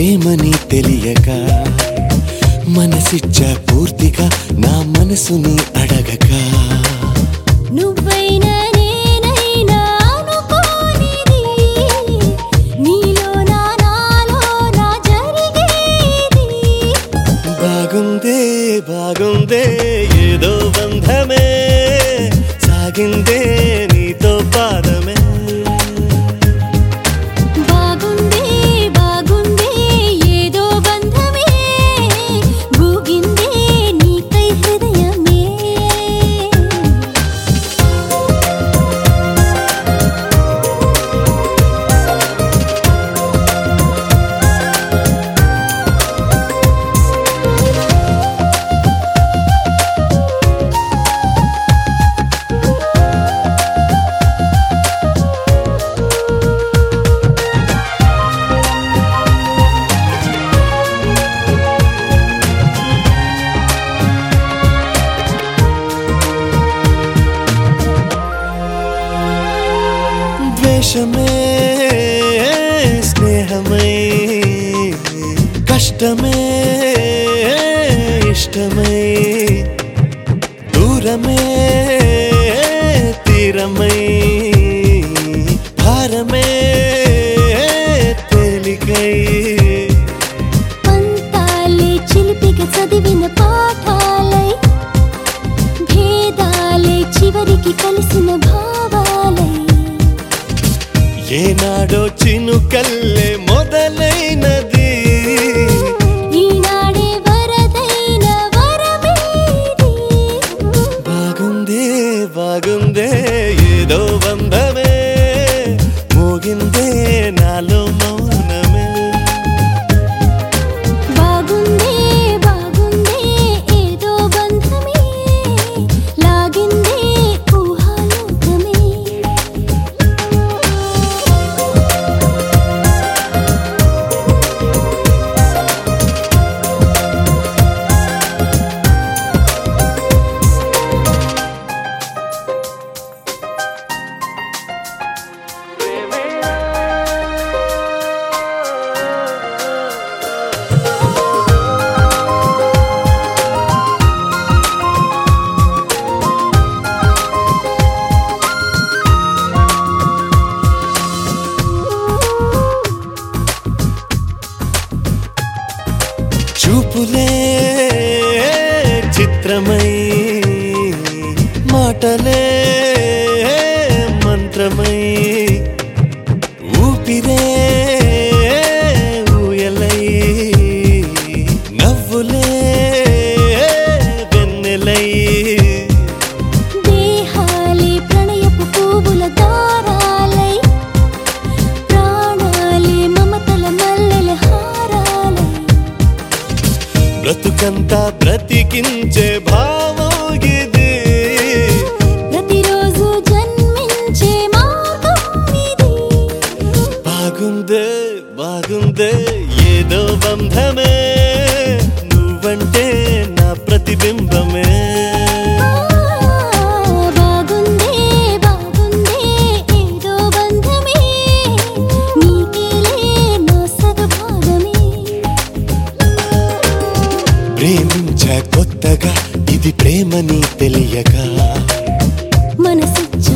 ప్రేమని తెలియక మనసిచ్చా పూర్తిగా నా మనసుని అడగక నువ్వైనా నేనైనా అనుకోనిది నీలో నా నాలో నా జరిగేది బాగుందే బాగుందే ఏదో బంధమే సాగిందే నీతో పాదమే బాగుంది బాగుంది ఏదో బంధమే గూగిందే నీకై హృదయమే ద్వేషమే స్నేహమై కష్టమే ఇష్టమై దూరమే తీరమై భారమే తేలికై పంతాలే చిలిపిగా చదివిన పాఠాలై భేదాలే చివరికి కలిసిన భావాలై ఏనాడో చినుకల్లే మొదలైనది ఈనాడే వరదైన వరమేది బాగుందే బాగుందే ఏదో బంధమే మోగిందే నాలో మౌనమే బాగుందే బాగుందే ఏదో బంధమే లాగిందే ఊహాలోకమే చూపులే చిత్రమై మాటలే మంత్రమై ఊపిరే ఊయలై నవ్వులే వెన్నెలై దేహాలే ప్రణయపు పువ్వుల దారాలై ప్రాణాలే మమతల మల్లెల హారాలై బ్రతుకంతా బ్రతికించే భావం ఇది ప్రతిరోజు జన్మించే మార్గం ఇది బాగుందే బాగుందే ఏదో బంధమే నువ్వంటే నా ప్రతిబింబమే బాగుందే బాగుందే ఏదో బంధమే నీకేలే నా సగభాగమే ప్రేమించా కొత్తగా ఇది ప్రేమని తెలియక మనసిచ్చ